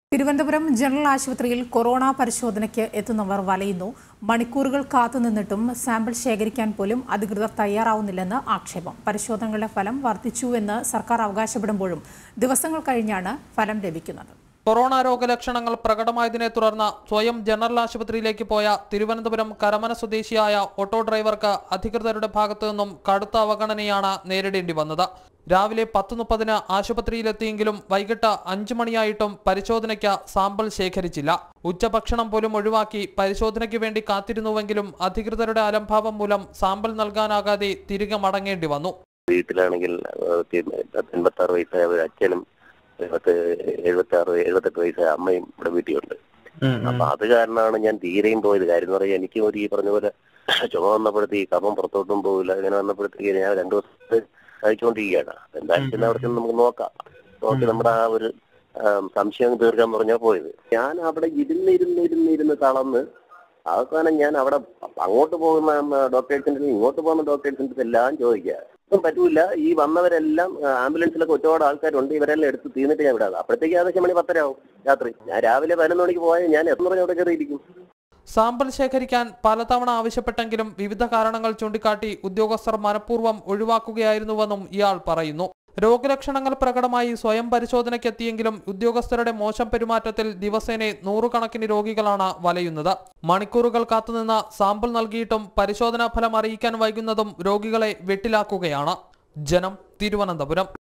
Thiruvananthapuram general ആശുപത്രിയിൽ corona പരിശോധനയ്ക്ക് എത്തുന്നവർ വലയുന്നു മണിക്കൂറുകൾ കാത്തുനിന്നിട്ടും സാമ്പിൾ ശേഖരിക്കാൻ പോലും അധികൃതർ തയ്യാറാവുന്നില്ലെന്ന് ആക്ഷേപം പരിശോധനകളുടെ ഫലം വർദ്ധിച്ചുവെന്ന് സർക്കാർ അവകാശപ്പെടുമ്പോഴും ദിവസങ്ങൾ കഴിഞ്ഞാണ് ഫലം ലഭിക്കുന്നത് കൊറോണ രോഗലക്ഷണങ്ങൾ പ്രകടമായതിനെ തുടർന്ന് സ്വയം ജനറൽ ആശുപത്രിയിലേക്ക് പോയ തിരുവനന്തപുരം കരമന സ്വദേശിയായ ഓട്ടോ ഡ്രൈവർക്ക് അധികൃതരുടെ ഭാഗത്തു നിന്നും കടുത്ത അവഗണനയാണ് നേരിടേണ്ടി വന്നത് രാവിലെ പത്ത് മുപ്പതിന് ആശുപത്രിയിലെത്തിയെങ്കിലും വൈകിട്ട് അഞ്ചു മണിയായിട്ടും പരിശോധനയ്ക്ക് സാമ്പിൾ ശേഖരിച്ചില്ല ഉച്ചഭക്ഷണം പോലും ഒഴിവാക്കി പരിശോധനയ്ക്ക് വേണ്ടി കാത്തിരുന്നുവെങ്കിലും അധികൃതരുടെ അലംഭാവം മൂലം സാമ്പിൾ നൽകാനാകാതെ തിരികെ മടങ്ങേണ്ടി വന്നു വീട്ടിലാണെങ്കിൽ എൺപത്തി ആറ് വയസ്സായ ഒരു അച്ഛനും എഴുപത്തി എഴുപത്തി ആറ് എഴുപത്തെട്ട് വയസ്സായ അമ്മയും ഇവിടെ വീട്ടിലുണ്ട് അപ്പൊ അത് കാരണമാണ് ഞാൻ തീരെയും പോയത് കാര്യം എന്ന് പറയാൻ എനിക്കും ഒരു ഈ പറഞ്ഞ പോലെ ചുമ വന്നപ്പോഴത്തേക്ക് കഫം പുറത്തോട്ടും പോകില്ല അങ്ങനെ വന്നപ്പോഴത്തേക്ക് ഞാൻ രണ്ടു ദിവസത്തെ കഴിച്ചുകൊണ്ടിരിക്കുകയാണ് എന്തായാലും ചെന്ന് അവിടെ ചെന്ന് നമുക്ക് നോക്കാം നോക്കി നമ്മുടെ ആ ഒരു ആം, സംശയം തീർക്കാൻ പറഞ്ഞാ പോയത് ഞാൻ അവിടെ ഇരുന്ന് ഇരുന്ന് ഇരുന്ന് ഇരുന്ന് തളർന്ന് അവസാനം ഞാൻ അവിടെ അങ്ങോട്ട് പോകുന്ന ഡോക്ടേഴ്സിന്റെ ഇങ്ങോട്ട് പോകുന്ന ഡോക്ടേഴ്സിന്റെ എല്ലാം ചോദിക്കുക ഒന്നും പറ്റൂല ഈ വന്നവരെല്ലാം ആ, ആംബുലൻസിലൊക്കെ ഒരുപാട് ആൾക്കാരുണ്ട് ഇവരെല്ലാം എടുത്ത് തീർന്നിട്ട് ഞാൻ വിടാതെ അപ്പോഴത്തേക്ക് ഏകദേശം മണി പത്തരയാവും രാത്രി ഞാൻ രാവിലെ പതിനൊന്ന് മണിക്ക് പോയാൽ ഞാൻ എത്ര പറഞ്ഞ അവിടെ കയറിയിരിക്കും സാമ്പിൾ ശേഖരിക്കാൻ പലതവണ ആവശ്യപ്പെട്ടെങ്കിലും വിവിധ കാരണങ്ങൾ ചൂണ്ടിക്കാട്ടി ഉദ്യോഗസ്ഥർ മനഃപൂർവ്വം ഒഴിവാക്കുകയായിരുന്നുവെന്നും ഇയാൾ പറയുന്നു രോഗലക്ഷണങ്ങൾ പ്രകടമായി സ്വയം പരിശോധനയ്ക്കെത്തിയെങ്കിലും ഉദ്യോഗസ്ഥരുടെ മോശം പെരുമാറ്റത്തിൽ ദിവസേന നൂറുകണക്കിന് രോഗികളാണ് വലയുന്നത് മണിക്കൂറുകൾ കാത്തുനിന്ന് സാമ്പിൾ നൽകിയിട്ടും പരിശോധനാ ഫലം അറിയിക്കാൻ വൈകുന്നതും രോഗികളെ വെട്ടിലാക്കുകയാണ് ജനം തിരുവനന്തപുരം